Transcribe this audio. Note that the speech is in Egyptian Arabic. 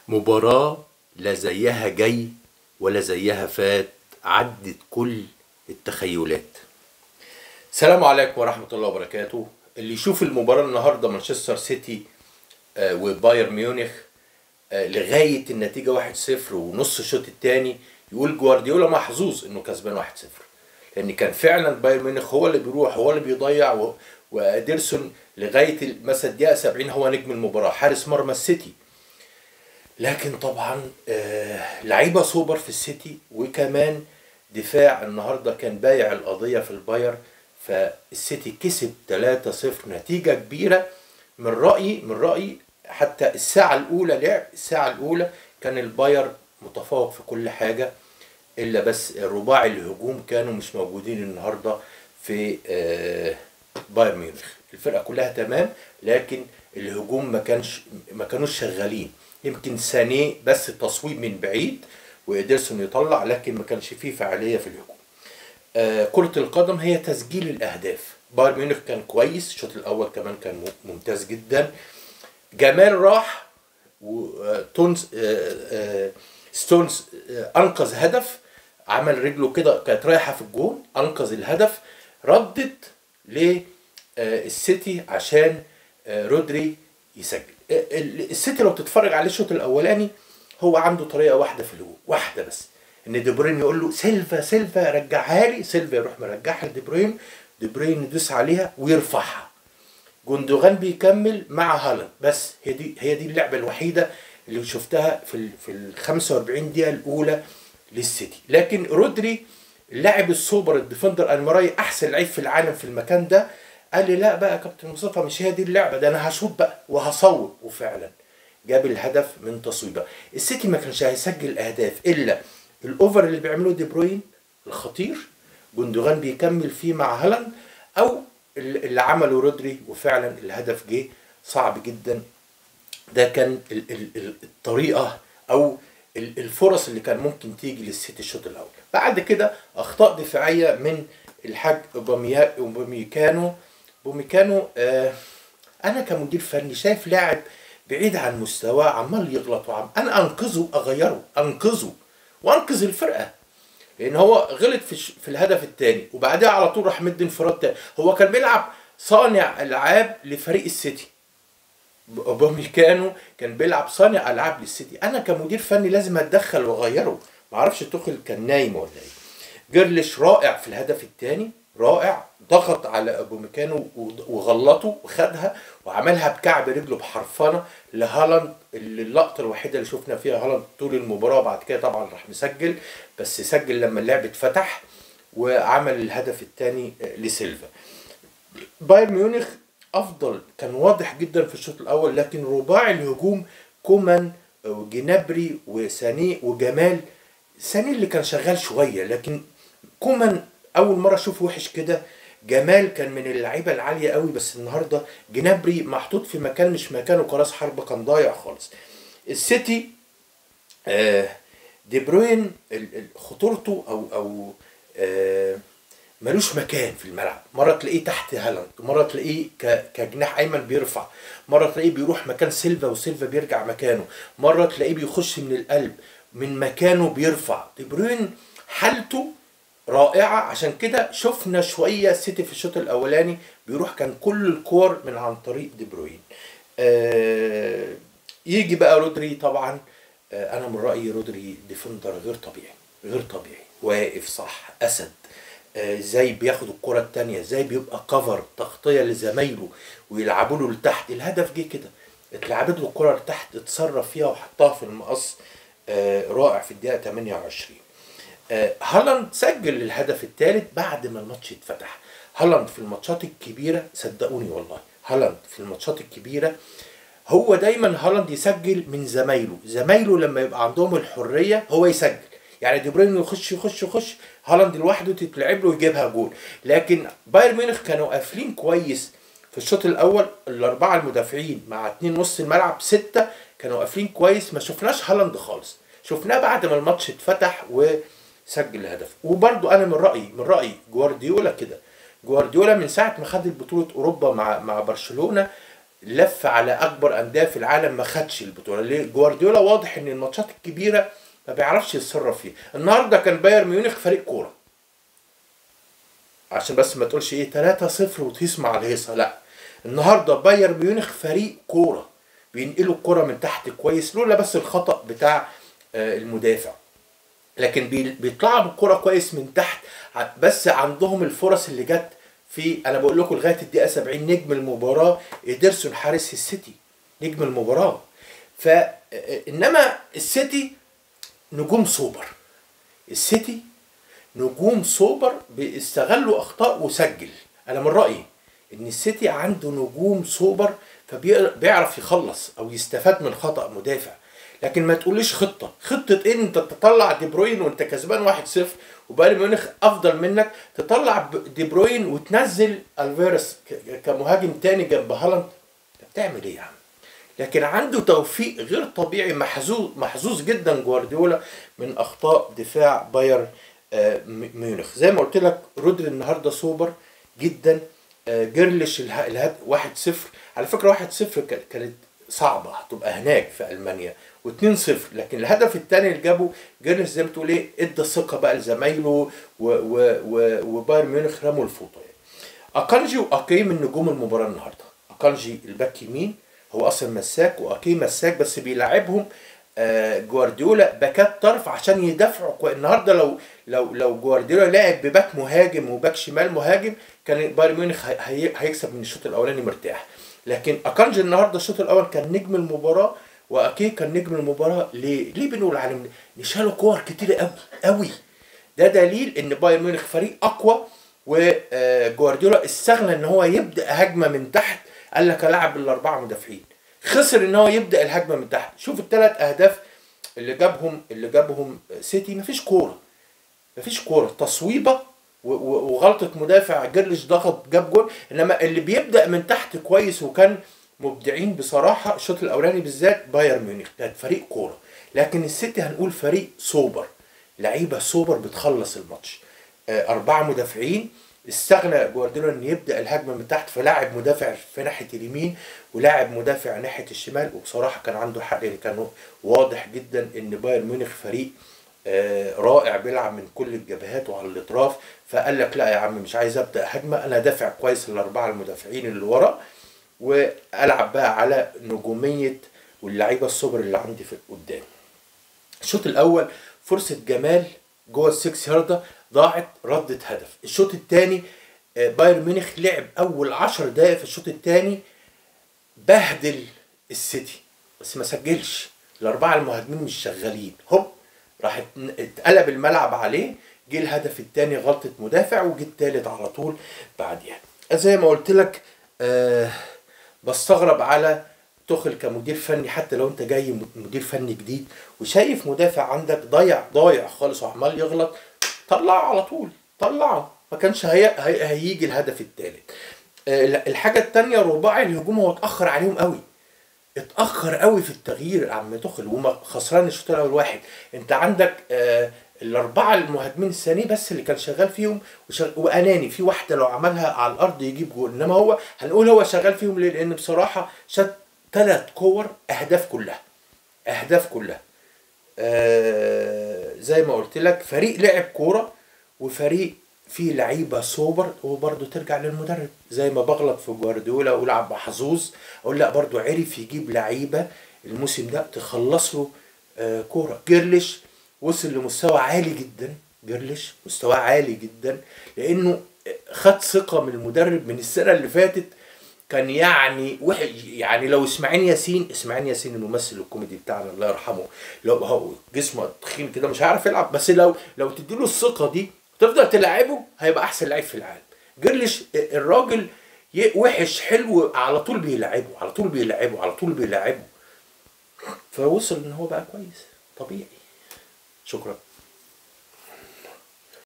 مباراة لا زيها جاي ولا زيها فات عدت كل التخيلات السلام عليكم ورحمة الله وبركاته اللي يشوف المباراة النهاردة مانشستر سيتي آه، وبايرن ميونخ آه، لغاية النتيجة 1-0 ونص الشوط الثاني يقول جوارديولا محظوظ انه كسبان 1-0 لان كان فعلا بايرن ميونخ هو اللي بيروح هو اللي بيضيع و- وادرسون لغايه ال- مثلا الدقيقه 70 هو نجم المباراه حارس مرمى السيتي لكن طبعا آه، لعيبه سوبر في السيتي وكمان دفاع النهارده كان بايع القضيه في الباير فالسيتي كسب 3-0 نتيجه كبيره من رايي من رايي حتى الساعه الاولى لعب الساعه الاولى كان الباير متفوق في كل حاجه الا بس الرباعي الهجوم كانوا مش موجودين النهارده في آه، بايرن ميونخ الفرقه كلها تمام لكن الهجوم ما كانش ما كانوش شغالين يمكن سانيه بس التصويب من بعيد وإيدرسون يطلع لكن ما كانش فيه فعاليه في الهجوم آه، كرة القدم هي تسجيل الأهداف بايرن ميونخ كان كويس الشوط الأول كمان كان م- ممتاز جدا جمال راح وتونز آه، آه، ستونز آه، أنقذ هدف عمل رجله كده كانت رايحة في الجون أنقذ الهدف ردت للسيتي عشان آه، رودري يسجل آه، ال- السيتي لو تتفرج عليه الشوط الأولاني هو عنده طريقة واحدة في الهجوم واحدة بس ان دي بروين يقول له سيلفا سيلفا رجعها لي سيلفا يروح مرجعها لدي بروين دي بروين يدوس عليها ويرفعها جندوغان بيكمل مع هالاند بس هي دي هي دي اللعبه الوحيده اللي شفتها في ال في ال 45 دقيقه الاولى للسيتي لكن رودري اللاعب السوبر الديفندر المراي احسن لعيب في العالم في المكان ده قال لي لا بقى يا كابتن مصطفى مش هي دي اللعبه ده انا هشوط بقى وهصوب وفعلا جاب الهدف من تصويبه السيتي ما كانش هيسجل اهداف الا الاوفر اللي بيعمله دي بروين الخطير جندوغان بيكمل فيه مع هالاند او اللي عمله رودري وفعلا الهدف جه صعب جدا ده كان ال- ال- ال- الطريقه او ال- الفرص اللي كان ممكن تيجي للسيتي الشوط الاول بعد كده اخطاء دفاعيه من الحاج اوباميا اوباميكانو اوباميكانو آه انا كمدير فني شايف لاعب بعيد عن مستواه عمال يغلط وعم انا انقذه اغيره انقذه وانقذ الفرقه لان هو غلط في الش- في الهدف الثاني وبعدها على طول راح مد انفراد تاني هو كان بيلعب صانع العاب لفريق السيتي اوباميكانو كان بيلعب صانع العاب للسيتي انا كمدير فني لازم اتدخل واغيره ما اعرفش توخل كان نايم ولا ايه جيرليش رائع في الهدف الثاني رائع ضغط على اوباميكانو وغلطه وخدها وعملها بكعب رجله بحرفنه لهالاند اللي اللقطه الوحيده اللي شفنا فيها هالاند طول المباراه بعد كده طبعا راح مسجل بس سجل لما اللعب اتفتح وعمل الهدف الثاني لسيلفا بايرن ميونخ افضل كان واضح جدا في الشوط الاول لكن رباعي الهجوم كومان وجنابري وسانيه وجمال سانيه اللي كان شغال شويه لكن كومان اول مره اشوفه وحش كده جمال كان من اللعيبه العاليه قوي بس النهارده جنابري محطوط في مكان مش مكانه كراس حربه كان ضايع خالص السيتي آه، دي بروين ال- ال- خطورته او او آه، ملوش مكان في الملعب مره تلاقيه تحت هالاند مره تلاقيه ك- كجناح ايمن بيرفع مره تلاقيه بيروح مكان سيلفا وسيلفا بيرجع مكانه مره تلاقيه بيخش من القلب من مكانه بيرفع دي بروين حالته رائعه عشان كده شفنا شويه السيتي في الشوط الاولاني بيروح كان كل الكور من عن طريق دي بروين آه يجي بقى رودري طبعا آه انا من رايي رودري ديفندر غير طبيعي غير طبيعي واقف صح اسد آه، ازاي بياخد الكرة التانية ازاي بيبقى كفر تغطية لزمايله ويلعبوا له لتحت الهدف جه كده اتلعبت له الكرة لتحت اتصرف فيها وحطها في المقص آه، رائع في الدقيقة 28 آه، هالاند سجل الهدف الثالث بعد ما الماتش اتفتح هالاند في الماتشات الكبيرة صدقوني والله هالاند في الماتشات الكبيرة هو دايما هالاند يسجل من زمايله زمايله لما يبقى عندهم الحرية هو يسجل يعني دي بروين يخش يخش يخش هالاند لوحده تتلعب له ويجيبها جول لكن بايرن ميونخ كانوا قافلين كويس في الشوط الاول الاربعه المدافعين مع اتنين نص الملعب سته كانوا قافلين كويس ما شفناش هالاند خالص شفناه بعد ما الماتش اتفتح وسجل الهدف وبرضو انا من رايي من رايي جوارديولا كده جوارديولا من ساعه ما خد بطوله اوروبا مع مع برشلونه لف على اكبر انديه في العالم ما خدش البطوله ليه جوارديولا واضح ان الماتشات الكبيره ما بيعرفش يتصرف فيها النهارده كان بايرن ميونخ فريق كوره عشان بس ما تقولش ايه 3 0 وتهيص مع الهيصه لا النهارده بايرن ميونخ فريق كوره بينقلوا الكره من تحت كويس لولا بس الخطا بتاع آه، المدافع لكن بي- بيطلعوا بالكره كويس من تحت ع- بس عندهم الفرص اللي جت في انا بقول لكم لغايه الدقيقه 70 نجم المباراه ادرسون حارس السيتي نجم المباراه ف آه، انما السيتي نجوم سوبر السيتي نجوم سوبر بيستغلوا اخطاء وسجل انا من رايي ان السيتي عنده نجوم سوبر فبيعرف يخلص او يستفاد من خطا مدافع لكن ما تقوليش خطه خطه ايه انت تطلع دي بروين وانت كسبان 1-0 وبايرن ميونخ افضل منك تطلع ب- دي بروين وتنزل الفيرس ك- كمهاجم تاني جنب هالاند انت بتعمل ايه يا عم لكن عنده توفيق غير طبيعي محظوظ محظوظ جدا جوارديولا من اخطاء دفاع بايرن آه، م- ميونخ زي ما قلت لك رودري النهارده سوبر جدا آه، جيرليش اله- الهد 1-0 على فكره 1-0 ك- كانت صعبه هتبقى هناك في المانيا و2-0 لكن الهدف الثاني اللي جابه جيرليش زي ما تقول ايه ادى الثقه بقى لزمايله و- و- و- وبايرن ميونخ رموا الفوطه يعني. اكانجي واكي من نجوم المباراه النهارده اكانجي الباك يمين هو اصلا مساك واكي مساك بس بيلعبهم آه، جوارديولا باكات طرف عشان يدافعوا كويس النهارده لو لو لو جوارديولا لعب بباك مهاجم وباك شمال مهاجم كان بايرن ميونخ هي- هي- هيكسب من الشوط الاولاني مرتاح لكن اكانجي النهارده الشوط الاول كان نجم المباراه واكي كان نجم المباراه ليه؟ ليه بنقول عليه نشالوا كور كتير قوي قوي ده دليل ان بايرن ميونخ فريق اقوى وجوارديولا استغنى ان هو يبدا هجمه من تحت قال لك العب الاربعه مدافعين خسر ان هو يبدا الهجمه من تحت شوف الثلاث اهداف اللي جابهم اللي جابهم سيتي مفيش كوره مفيش كوره تصويبه و- و- وغلطه مدافع جرلش ضغط جاب جول انما اللي بيبدا من تحت كويس وكان مبدعين بصراحه الشوط الاولاني بالذات بايرن ميونخ كانت فريق كوره لكن السيتي هنقول فريق سوبر لعيبه سوبر بتخلص الماتش آه، اربعه مدافعين استغنى جوارديولا ان يبدا الهجمه من تحت فلاعب مدافع في ناحيه اليمين ولاعب مدافع ناحيه الشمال وبصراحه كان عنده حق لان كان واضح جدا ان بايرن ميونخ فريق آه، رائع بيلعب من كل الجبهات وعلى الاطراف فقال لك لا يا عم مش عايز ابدا هجمه انا دافع كويس الاربعه المدافعين اللي ورا والعب بقى على نجوميه واللعيبه السوبر اللي عندي في قدام الشوط الاول فرصه جمال جوه السكس ياردة ضاعت ردت هدف الشوط الثاني بايرن ميونخ لعب اول 10 دقائق في الشوط الثاني بهدل السيتي بس ما سجلش الاربعه المهاجمين مش شغالين هوب راح ات- اتقلب الملعب عليه جه الهدف الثاني غلطه مدافع وجه الثالث على طول بعديها زي ما قلت لك آه بستغرب على تخل كمدير فني حتى لو انت جاي م- مدير فني جديد وشايف مدافع عندك ضايع ضايع خالص وعمال يغلط طلعه على طول طلعه ما كانش هي... هي... هيجي الهدف الثالث الحاجه الثانيه رباعي الهجوم هو اتاخر عليهم قوي اتاخر قوي في التغيير يا عم تخل وما خسران الشوط الاول واحد انت عندك آه الاربعه المهاجمين الثاني بس اللي كان شغال فيهم وشغ... واناني في واحده لو عملها على الارض يجيب جول انما هو هنقول هو شغال فيهم ليه لان بصراحه شات ثلاث كور اهداف كلها اهداف كلها آه زي ما قلت لك فريق لعب كوره وفريق فيه لعيبه سوبر وبرضه ترجع للمدرب زي ما بغلط في جوارديولا اقول عبد محظوظ اقول لا برضه عرف يجيب لعيبه الموسم ده تخلص له آه كوره جيرليش وصل لمستوى عالي جدا جيرليش مستوى عالي جدا لانه خد ثقه من المدرب من السنه اللي فاتت كان يعني وحش يعني لو اسماعيل ياسين اسماعيل ياسين الممثل الكوميدي بتاعنا الله يرحمه لو هو جسمه تخين كده مش هيعرف يلعب بس لو لو تديله الثقه دي تفضل تلعبه هيبقى احسن لعيب في العالم جرلش الراجل ي- وحش حلو على طول بيلعبه على طول بيلعبه على طول بيلعبه فوصل ان هو بقى كويس طبيعي شكرا